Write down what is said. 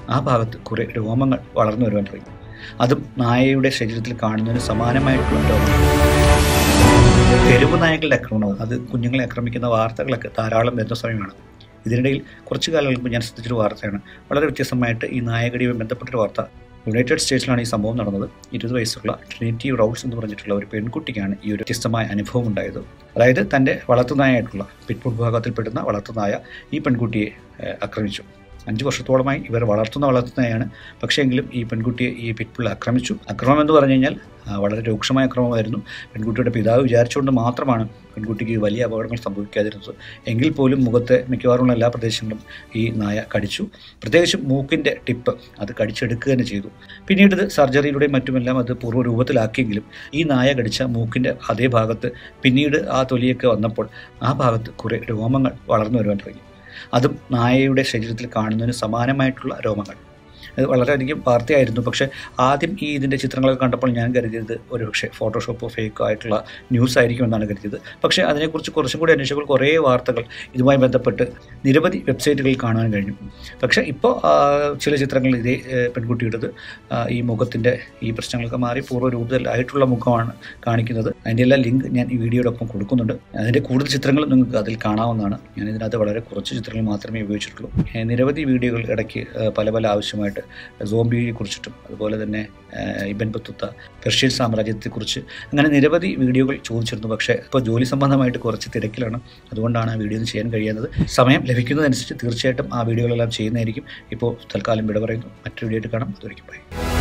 ആ ഭാഗത്ത് കുറേ രോമങ്ങൾ വളർന്നു വരുവാൻ തുടങ്ങി അതും നായയുടെ ശരീരത്തിൽ കാണുന്നതിന് സമാനമായിട്ടുള്ള രോമങ്ങൾ തെരുവ് നായകളുടെ ആക്രമണവും അത് കുഞ്ഞുങ്ങളെ ആക്രമിക്കുന്ന വാർത്തകളൊക്കെ ധാരാളം വരുന്ന സമയമാണ് ഇതിനിടയിൽ കുറച്ചു കാലങ്ങൾക്ക് മുമ്പ് ഞാൻ ശ്രദ്ധിച്ചൊരു വാർത്തയാണ് വളരെ വ്യത്യസ്തമായിട്ട് ഈ നായകടിയുമായി ബന്ധപ്പെട്ടൊരു വാർത്ത യുണൈറ്റഡ് സ്റ്റേറ്റ്സിലാണ് ഈ സംഭവം നടന്നത് ഇരുപത് വയസ്സുള്ള ട്രിനിറ്റി റൗൾസ് എന്ന് പറഞ്ഞിട്ടുള്ള ഒരു പെൺകുട്ടിക്കാണ് ഈ ഒരു വ്യത്യസ്തമായ അനുഭവം ഉണ്ടായത് അതായത് തൻ്റെ വളർത്തുനായായിട്ടുള്ള പിറ്റ്ബുൾ വിഭാഗത്തിൽപ്പെടുന്ന വളർത്തുനായ ഈ പെൺകുട്ടിയെ ഏഹ്, ആക്രമിച്ചു അഞ്ച് വർഷത്തോളമായി ഇവർ വളർത്തുന്ന വളർത്തുന്നതാണ് പക്ഷേ എങ്കിലും ഈ പെൺകുട്ടിയെ ഈ പിറ്റ്ബുൾ ആക്രമിച്ചു അക്രമം എന്ന് പറഞ്ഞു കഴിഞ്ഞാൽ ആ, വളരെ രൂക്ഷമായ അക്രമമായിരുന്നു പെൺകുട്ടിയുടെ പിതാവ് വിചാരിച്ചുകൊണ്ട് മാത്രമാണ് പെൺകുട്ടിക്ക് വലിയ അപകടങ്ങൾ സംഭവിക്കാതിരുന്നത് എങ്കിൽ പോലും മുഖത്തെ മിക്കവാറുമുള്ള എല്ലാ പ്രദേശങ്ങളും ഈ നായ കടിച്ചു പ്രത്യേകിച്ചും മൂക്കിൻ്റെ ടിപ്പ് അത് കടിച്ചെടുക്കുക തന്നെ ചെയ്തു പിന്നീട് ഇത് സർജറിയിലൂടെയും മറ്റുമെല്ലാം അത് പൂർവ്വരൂപത്തിലാക്കിയെങ്കിലും ഈ നായ കടിച്ച മൂക്കിൻ്റെ അതേ ഭാഗത്ത് പിന്നീട് ആ തൊലിയൊക്കെ വന്നപ്പോൾ ആ ഭാഗത്ത് കുറേ രോമങ്ങൾ വളർന്നു വരുവാൻ തുടങ്ങി അതും നായയുടെ ശരീരത്തിൽ കാണുന്നതിന് സമാനമായിട്ടുള്ള രോമങ്ങൾ അത് വളരെയധികം വാർത്തയായിരുന്നു പക്ഷേ ആദ്യം ഈ ഇതിൻ്റെ ചിത്രങ്ങളൊക്കെ കണ്ടപ്പോൾ ഞാൻ കരുതിയത് ഒരു പക്ഷേ ഫോട്ടോഷോപ്പോ ഫേക്കോ ആയിട്ടുള്ള ന്യൂസ് ആയിരിക്കുമെന്നാണ് കരുതിയത് പക്ഷേ അതിനെക്കുറിച്ച് കുറച്ചും കൂടി അന്വേഷിച്ചപ്പോൾ കുറേ വാർത്തകൾ ഇതുമായി ബന്ധപ്പെട്ട് നിരവധി വെബ്സൈറ്റുകളിൽ കാണാൻ കഴിഞ്ഞു പക്ഷേ ഇപ്പോൾ ചില ചിത്രങ്ങൾ ഇതേ ഏഹ്, പെൺകുട്ടിയുടേത് ആ, ഈ മുഖത്തിൻ്റെ ഈ പ്രശ്നങ്ങളൊക്കെ മാറി പൂർവ്വരൂപത്തിലായിട്ടുള്ള മുഖമാണ് കാണിക്കുന്നത് അതിൻ്റെ എല്ലാ ലിങ്ക് ഞാൻ ഈ വീഡിയോയുടെ ഒപ്പം കൊടുക്കുന്നുണ്ട് അതിൻ്റെ കൂടുതൽ ചിത്രങ്ങൾ നിങ്ങൾക്ക് അതിൽ കാണാവുന്നതാണ് ഞാൻ ഇതിനകത്ത് വളരെ കുറച്ച് ചിത്രങ്ങൾ മാത്രമേ ഉപയോഗിച്ചിട്ടുള്ളൂ ഏഹ്, നിരവധി വീഡിയോകൾ ഇടയ്ക്ക് ഏഹ്, പല പല ആവശ്യമായിട്ട് സോംബിയെ കുറിച്ചിട്ടും അതുപോലെ തന്നെ ഏഹ്, ഇബൻ ബത്തുത്ത പെർഷ്യൻ സാമ്രാജ്യത്തെക്കുറിച്ച് അങ്ങനെ നിരവധി വീഡിയോകൾ ചോദിച്ചിരുന്നു പക്ഷേ ഇപ്പോൾ ജോലി സംബന്ധമായിട്ട് കുറച്ച് തിരക്കിലാണ് അതുകൊണ്ടാണ് ആ വീഡിയോ ഒന്നും ചെയ്യാൻ കഴിയാത്തത് സമയം ലഭിക്കുന്നതനുസരിച്ച് തീർച്ചയായിട്ടും ആ വീഡിയോകളെല്ലാം ചെയ്യുന്നതായിരിക്കും ഇപ്പോൾ തൽക്കാലം വിട പറയുന്നു മറ്റൊരു വീഡിയോ ആയിട്ട് കാണാം അതുവരെയ്ക്കും ബൈ